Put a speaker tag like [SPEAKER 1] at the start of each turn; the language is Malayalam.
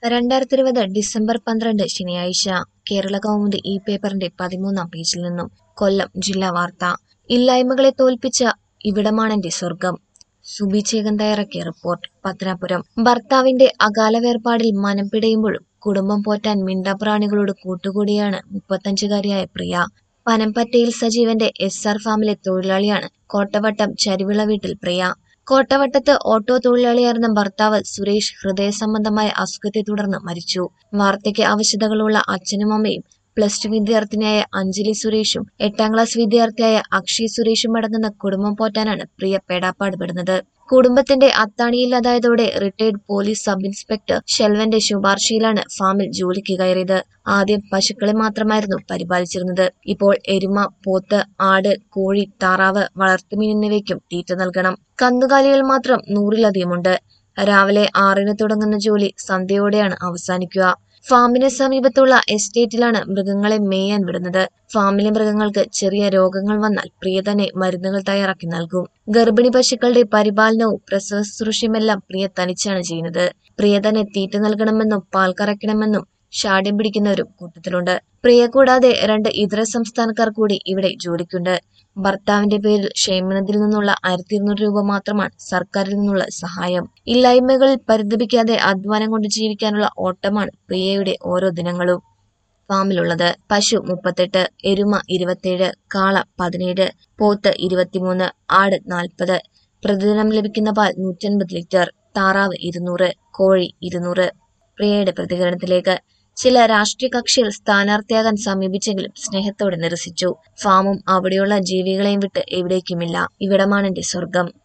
[SPEAKER 1] രണ്ടായിരത്തി ഇരുപത് ഡിസംബർ പന്ത്രണ്ട് ശനിയാഴ്ച കേരള കൗമുദി ഈ പേപ്പറിന്റെ പതിമൂന്നാം പേജിൽ നിന്നും കൊല്ലം ജില്ലാ വാർത്ത ഇല്ലായ്മകളെ തോൽപ്പിച്ച ഇവിടമാണെന്റെ സ്വർഗം സുബി ചേകൻ തയ്യാറാക്കിയ റിപ്പോർട്ട് പത്തനാപുരം ഭർത്താവിന്റെ അകാല വേർപാടിൽ മനം പിടയുമ്പോഴും കുടുംബം പോറ്റാൻ മിണ്ടാപ്രാണികളോട് കൂട്ടുകൂടിയാണ് മുപ്പത്തഞ്ചുകാരിയായ പ്രിയ പനമ്പറ്റയിൽ സജീവന്റെ എസ് ആർ ഫാമിലെ തൊഴിലാളിയാണ് കോട്ടവട്ടം ചരിവിള വീട്ടിൽ പ്രിയ കോട്ടവട്ടത്ത് ഓട്ടോ തൊഴിലാളിയായിരുന്ന ഭർത്താവ് സുരേഷ് ഹൃദയ സംബന്ധമായ അസുഖത്തെ തുടർന്ന് മരിച്ചു വാർദ്ധക്യ ആവശ്യതകളുള്ള അച്ഛനും അമ്മയും പ്ലസ് ടു വിദ്യാർത്ഥിനിയായ അഞ്ജലി സുരേഷും എട്ടാം ക്ലാസ് വിദ്യാർത്ഥിയായ അക്ഷയ് സുരേഷും അടങ്ങുന്ന കുടുംബം പോറ്റാനാണ് പ്രിയ പേടാപ്പാട് പെടുന്നത് കുടുംബത്തിന്റെ അത്താണിയില്ലാതായതോടെ റിട്ടയർഡ് പോലീസ് സബ് ഇൻസ്പെക്ടർ ഷെൽവന്റെ ശുപാർശയിലാണ് ഫാമിൽ ജോലിക്ക് കയറിയത് ആദ്യം പശുക്കളെ മാത്രമായിരുന്നു പരിപാലിച്ചിരുന്നത് ഇപ്പോൾ എരുമ പോത്ത് ആട് കോഴി താറാവ് വളർത്തുമീൻ എന്നിവയ്ക്കും തീറ്റ നൽകണം കന്നുകാലികൾ മാത്രം നൂറിലധികമുണ്ട് രാവിലെ ആറിന് തുടങ്ങുന്ന ജോലി സന്ധ്യയോടെയാണ് അവസാനിക്കുക ഫാമിന് സമീപത്തുള്ള എസ്റ്റേറ്റിലാണ് മൃഗങ്ങളെ മേയാൻ വിടുന്നത് ഫാമിലെ മൃഗങ്ങൾക്ക് ചെറിയ രോഗങ്ങൾ വന്നാൽ പ്രിയ തന്നെ മരുന്നുകൾ തയ്യാറാക്കി നൽകും ഗർഭിണി പശുക്കളുടെ പരിപാലനവും പ്രസവ ശുശ്രൂഷയുമെല്ലാം പ്രിയ തനിച്ചാണ് ചെയ്യുന്നത് പ്രിയ തന്നെ തീറ്റ നൽകണമെന്നും പാൽ കറക്കണമെന്നും ഷാഠ്യം പിടിക്കുന്നവരും കൂട്ടത്തിലുണ്ട് പ്രിയ കൂടാതെ രണ്ട് ഇതര സംസ്ഥാനക്കാർ കൂടി ഇവിടെ ജോലിക്കുണ്ട് ഭർത്താവിന്റെ പേരിൽ ക്ഷേമനിധിയിൽ നിന്നുള്ള ആയിരത്തി ഇരുന്നൂറ് രൂപ മാത്രമാണ് സർക്കാരിൽ നിന്നുള്ള സഹായം ഇല്ലായ്മകളിൽ പരിതപിക്കാതെ അധ്വാനം കൊണ്ട് ജീവിക്കാനുള്ള ഓട്ടമാണ് പ്രിയയുടെ ഓരോ ദിനങ്ങളും ഫാമിലുള്ളത് പശു മുപ്പത്തെട്ട് എരുമ ഇരുപത്തേഴ് കാള പതിനേഴ് പോത്ത് ഇരുപത്തിമൂന്ന് ആട് നാൽപ്പത് പ്രതിദിനം ലഭിക്കുന്ന പാൽ നൂറ്റൻപത് ലിറ്റർ താറാവ് ഇരുന്നൂറ് കോഴി ഇരുന്നൂറ് പ്രിയയുടെ പ്രതികരണത്തിലേക്ക് ചില രാഷ്ട്രീയ കക്ഷികൾ സ്ഥാനാർത്ഥിയാകാൻ സമീപിച്ചെങ്കിലും സ്നേഹത്തോടെ നിരസിച്ചു ഫാമും അവിടെയുള്ള ജീവികളെയും വിട്ട് എവിടേക്കുമില്ല ഇവിടമാണ് എന്റെ സ്വർഗം